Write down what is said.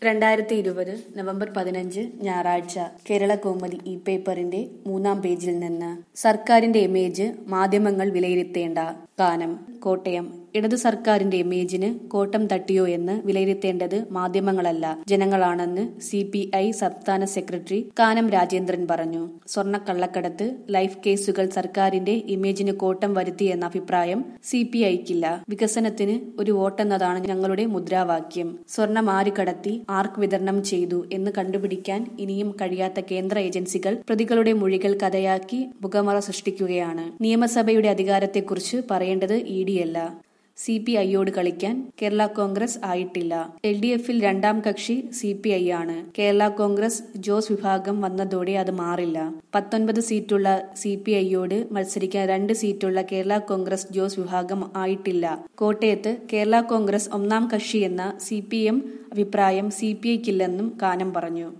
രണ്ടായിരത്തി ഇരുപത് നവംബർ പതിനഞ്ച് ഞായറാഴ്ച കേരള കൗമുദി ഇ പേപ്പറിന്റെ മൂന്നാം പേജിൽ നിന്ന് സർക്കാരിന്റെ ഇമേജ് മാധ്യമങ്ങൾ വിലയിരുത്തേണ്ട കാനം കോട്ടയം ഇടതു സർക്കാരിന്റെ ഇമേജിന് കോട്ടം തട്ടിയോ എന്ന് വിലയിരുത്തേണ്ടത് മാധ്യമങ്ങളല്ല ജനങ്ങളാണെന്ന് സി പി ഐ സംസ്ഥാന സെക്രട്ടറി കാനം രാജേന്ദ്രൻ പറഞ്ഞു സ്വർണ്ണക്കള്ളക്കടത്ത് ലൈഫ് കേസുകൾ സർക്കാരിന്റെ ഇമേജിന് കോട്ടം വരുത്തിയെന്ന അഭിപ്രായം സി പി ഐക്കില്ല വികസനത്തിന് ഒരു വോട്ടെന്നതാണ് ഞങ്ങളുടെ മുദ്രാവാക്യം സ്വർണം ആര് കടത്തി ആർക്ക് വിതരണം ചെയ്തു എന്ന് കണ്ടുപിടിക്കാൻ ഇനിയും കഴിയാത്ത കേന്ദ്ര ഏജൻസികൾ പ്രതികളുടെ മൊഴികൾ കഥയാക്കി മുഖമറ സൃഷ്ടിക്കുകയാണ് നിയമസഭയുടെ അധികാരത്തെക്കുറിച്ച് പറയേണ്ടത് ഇ ഡിയല്ല സി പി ഐയോട് കളിക്കാൻ കേരള കോൺഗ്രസ് ആയിട്ടില്ല എൽ ഡി എഫിൽ രണ്ടാം കക്ഷി സി പി ഐ ആണ് കേരള കോൺഗ്രസ് ജോസ് വിഭാഗം വന്നതോടെ അത് മാറില്ല പത്തൊൻപത് സീറ്റുള്ള സി പി ഐയോട് മത്സരിക്കാൻ രണ്ട് സീറ്റുള്ള കേരള കോൺഗ്രസ് ജോസ് വിഭാഗം ആയിട്ടില്ല കോട്ടയത്ത് കേരള കോൺഗ്രസ് ഒന്നാം കക്ഷി എന്ന സി പി എം അഭിപ്രായം സി പി ഐക്കില്ലെന്നും കാനം പറഞ്ഞു